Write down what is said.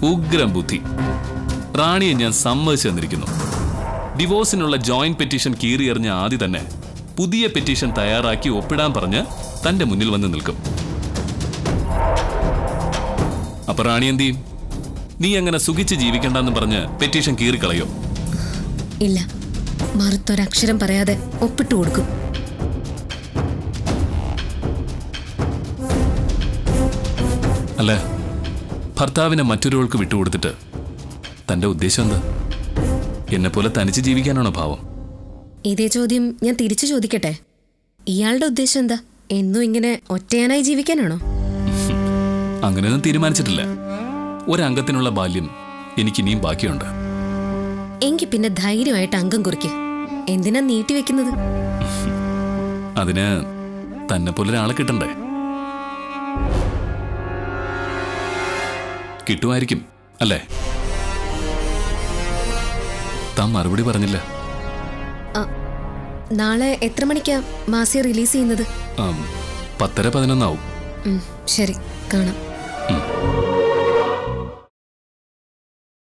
ഉഗ്രം ബുദ്ധി റാണിയെ ഞാൻ സമ്മതിച്ചു തന്നിരിക്കുന്നു ഡിവോഴ്സിനുള്ള ജോയിന്റ് പെറ്റീഷൻ കീറിയെറിഞ്ഞ ആദ്യ തന്നെ പുതിയ പെറ്റീഷൻ തയ്യാറാക്കി ഒപ്പിടാൻ പറഞ്ഞ് തന്റെ മുന്നിൽ വന്ന് നിൽക്കും അപ്പൊ റാണി എന്ത് ചെയ്യും നീ അങ്ങനെ സുഖിച്ച് ജീവിക്കണ്ടെന്ന് പറഞ്ഞ് പെറ്റീഷൻ കീറിക്കളയോ ഇല്ല മറുത്തൊരക്ഷരം പറയാതെ ഒപ്പിട്ടു കൊടുക്കും അല്ല ഭർത്താവിനെ മറ്റൊരാൾക്ക് വിട്ടുകൊടുത്തിട്ട് തന്റെ ഉദ്ദേശം എന്താ എന്നെ പോലെ തനിച്ച് ജീവിക്കാനാണോ ഭാവം ഇതേ ചോദ്യം ഞാൻ തിരിച്ചു ചോദിക്കട്ടെ ഇയാളുടെ ഉദ്ദേശം എന്താ എന്നും ഇങ്ങനെ ഒറ്റയാനായി ജീവിക്കാനാണോ അങ്ങനെയൊന്നും തീരുമാനിച്ചിട്ടില്ല ഒരംഗത്തിനുള്ള ബാല്യം എനിക്കിനിയും ബാക്കിയുണ്ട് എങ്കിൽ പിന്നെ ധൈര്യമായിട്ട് അംഗം കുറിക്ക് എന്തിനാ നീട്ടിവെക്കുന്നത് അതിന് തന്നെ പോലെ ഒരാളെ കിട്ടണ്ടേ കിട്ടുമായിരിക്കും അല്ലേ താൻ മറുപടി പറഞ്ഞില്ല ആ, നാളെ എത്ര മണിക്കാ മാസിയ റിലീസ് ചെയ്യുന്നത് ആം, പത്തര പതിനൊന്നാവും ഉം, ശരി കാണാം ഉം.